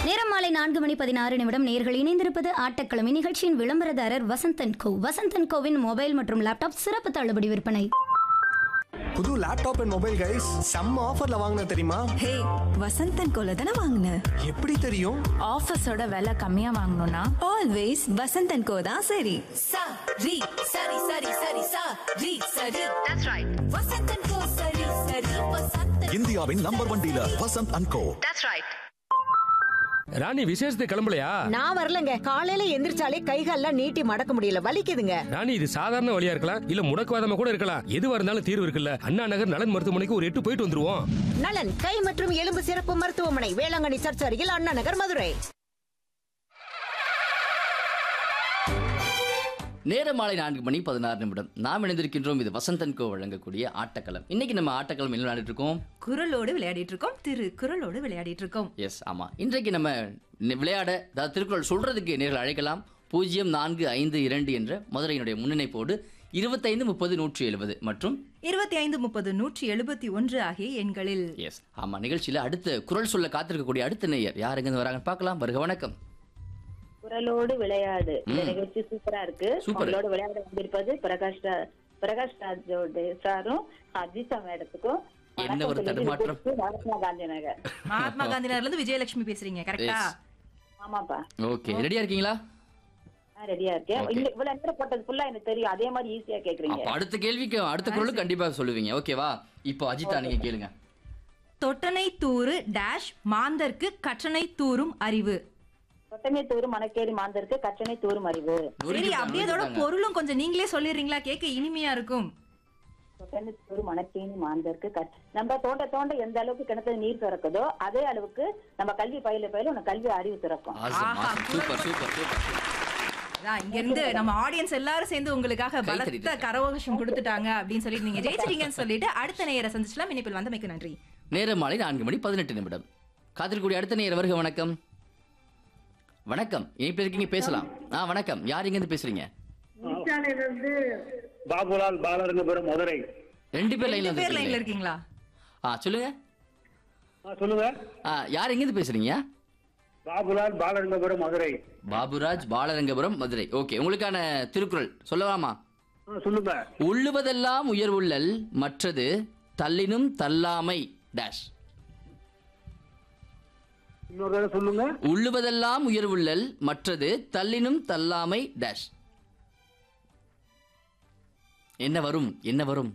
நேரம் மாலை நான்கு மணி பதினாறு நிமிடம் நேர்கள் இணைந்திருப்பது ஆட்டக்கிழமை நிகழ்ச்சியின் விளம்பரதாரர் வசந்தன் கோ வசந்தன் கோவின் மொபைல் மற்றும் லேப்டாப் சிறப்பு தள்ளுபடி விற்பனை புது லேப்டாப் அண்ட் மொபைல் கைஸ் செம்ம ஆஃபர்ல வாங்கின தெரியுமா ஹே வசந்தன் கோல தானே வாங்கின எப்படி தெரியும் ஆஃபீஸோட விலை கம்மியா வாங்கணும்னா ஆல்வேஸ் வசந்தன் கோ தான் சரி sa ri sari sari sari sa ri sari that's right vasantan ko sari sari vasantan இந்தியாவின் number one dealer Vasanth and Co that's right Rani விசேஷத்துக்கு கிளம்பலையா நான் வரலங்க காலையில எந்திரிச்சாலே கைகால்லாம் நீட்டி மடக்க முடியல வலிக்குதுங்க ராணி இது சாதாரண வழியா இருக்கலாம் இல்ல முடக்குவாதமா கூட இருக்கலாம் எதுவா இருந்தாலும் தீர்வு இருக்குல்ல அண்ணா நகர் நலன் மருத்துவமனைக்கு ஒரு எட்டு போயிட்டு வந்துருவோம் நலன் கை மற்றும் எலும்பு சிறப்பு மருத்துவமனை வேளாங்கண்ணி சர்ச் அருகில் அண்ணா நகர் மதுரை நேரம் மாலை நான்கு மணி பதினாறு நிமிடம் நாம் இணைந்திருக்கின்றோம் இது வசந்தன் கோ வழங்கக்கூடிய ஆட்டக்களம் இன்னைக்கு நம்ம ஆட்டக்களம் என்ன விளையாடிட்டு இருக்கோம் குரலோடு விளையாடிட்டு இருக்கோம் திரு குரலோடு விளையாடிட்டு இருக்கோம் எஸ் ஆமா இன்றைக்கு நம்ம நி- விளையாட அதாவது திருக்குறள் சொல்றதுக்கு நேர்கள் அழைக்கலாம் பூஜ்ஜியம் நான்கு ஐந்து இரண்டு என்ற மதுரையினுடைய முன்னிணைப்போடு இருபத்தைந்து முப்பது நூற்றி எழுபது மற்றும் இருபத்தி ஐந்து முப்பது நூற்றி எழுபத்தி ஒன்று ஆகிய எண்களில் எஸ் ஆமா நிகழ்ச்சியில அடுத்த குரல் சொல்ல காத்திருக்கக்கூடிய அடுத்த நேயர் யார் எங்க வராங்கன்னு பார்க்கலாம் வருக வணக்கம் குரலோடு விளையாடு இந்த நிகழ்ச்சி சூப்பரா இருக்கு சூப்பர். உங்களோட விளையாட வந்திருப்பது பிரகாஷ் ரா- பிரகாஷ் ராஜோட சாரும் அஜிதா மேடத்துக்கும் என்ன வணக்கம் ஒரு சொல்லிட்டு தடுமாற்றம். திருப்பூர் மகாத்மா காந்தி நகர் மகாத்மா காந்தி நகர்ல இருந்து விஜயலட்சுமி பேசுறீங்க கரெக்டா Yes. ஆமாப்பா ஓகே ரெடியா இருக்கீங்களா நான் ரெடியா இருக்கேன் Okay. இல்ல இவ்வளவு நேரம் போட்டது ஃபுல்லா எனக்கு தெரியும் அதே மாதிரி ஈஸியா கேக்குறீங்க அப்ப அடுத்த கேள்விக்கு அடுத்த குரலுக்கு கண்டிப்பா சொல்லுவீங்க ஓகேவா இப்போ அஜிதா நீங்க கேளுங்க தொட்டனை தூறு டேஷ் மாந்தர்க்கு கற்றனை தூறும் அறிவு தொட்டமே தூரும் மணக்கேரி மாந்தருக்கு கற்றனை தூரும் அறிவு சரி அப்படியே அதோட பொருளும் கொஞ்சம் நீங்களே சொல்லிடுறீங்களா கேட்க இனிமையா இருக்கும் தொட்டனை தூரும் மணக்கேணி மாந்தருக்கு கற்ற- நம்ம தோண்ட தோண்ட எந்த அளவுக்கு கிணத்துல நீர் திறக்குதோ அதே அளவுக்கு நம்ம கல்வி பயில பயில உனக்கு கல்வி அறிவு திறக்கும் ஆசம் ஆஹா, ஆசம் சூப்பர் சூப்பர் சூப்பர் அதான் இங்க இருந்து நம்ம ஆடியன்ஸ் எல்லாரும் சேர்ந்து உங்களுக்காக கை பலத்த தட்டிட்டு. கரகோஷம் கொடுத்துட்டாங்க அப்படின்னு சொல்லிட்டு நீங்க ஜெயிச்சிட்டீங்கன்னு சொல்லிட்டு அடுத்த நேயரை சந்திச்சலாம் இனிப்பில் வந்தமைக்கு நன்றி நேரம் மாலை நான்கு மணி பதினெட்டு நிமிடம் காத்திருக்கக்கூடிய அடுத்த நேரம் வருக வணக்கம் வணக்கம் இணைப்பில் இருக்கீங்க பேசலாம் ஆ வணக்கம் யார் இருந்து பேசுறீங்க பாபுலால் பாலரங்கபுரம் மதுரை ரெண்டு பேர் லைன்ல ரெண்டு பேர் லைன்ல வந்து இருக்கீங்களா ஆ சொல்லுங்க ஆ, சொல்லுங்க ஆ யார் எங்கிருந்து பேசுறீங்க பாபுலால் பாலரங்கபுரம் மதுரை பாபுராஜ் பாலரங்கபுரம் மதுரை ஓகே உங்களுக்கான திருக்குறள் சொல்லலாமா ஆ, சொல்லுங்க உள்ளுவதெல்லாம் உயர்வுள்ளல் மற்றது தள்ளினும் தள்ளாமை டேஷ் இன்னொரு தடவை சொல்லுங்க உள்ளுவதெல்லாம் உயர்வுள்ளல் மற்றது தள்ளினும் தள்ளாமை டேஷ் என்ன வரும் என்ன வரும்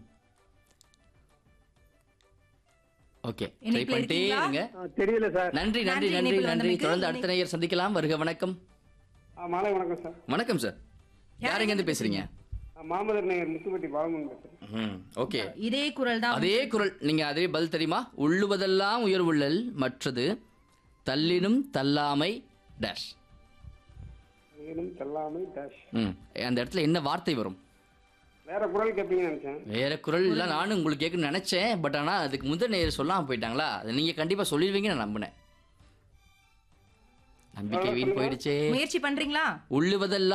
ஓகே ட்ரை இணைப்பில் பண்ணிட்டே இருக்கீங்களா? இருங்க ஆ, தெரியல சார் நன்றி நன்றி நன்றி, நன்றி இணைப்பில் நன்றி வந்தமைக்கு. ஆ, தொடர்ந்து அடுத்த நேயர் சந்திக்கலாம் வருக வணக்கம் மாலை வணக்கம் சார் வணக்கம் சார் யார் எங்க இருந்து பேசுறீங்க ஆ, மாமதர் நகர் முத்துப்பட்டி பாலமன் பேசுறேன் ம் ஓகே இதே குரல் தான் அதே குரல் நீங்க அதே பதில் தெரியுமா உள்ளுவதெல்லாம் உயர்வுள்ளல் மற்றது தள்ளினும் தள்ளாமை டேஷ் வேணும் தள்ளாமை டேஷ் ம் அந்த இடத்துல என்ன வார்த்தை வரும் வேற குரல் கேட்பீங்கன்னு நினைச்சேன் வேற குரல் எல்லாம் நானும் உங்களுக்கு கேட்கணும்னு நினைச்சேன் பட் ஆனா அதுக்கு முதல் நேரம் சொல்லாம போயிட்டாங்களா அதை நீங்க கண்டிப்பா சொல்லிடுவீங்கன்னு நான் நம்பினேன் நம்பிக்கை வீண் போயிடுச்சே முயற்சி பண்றீங்களா உள்ளுவதெல்லாம்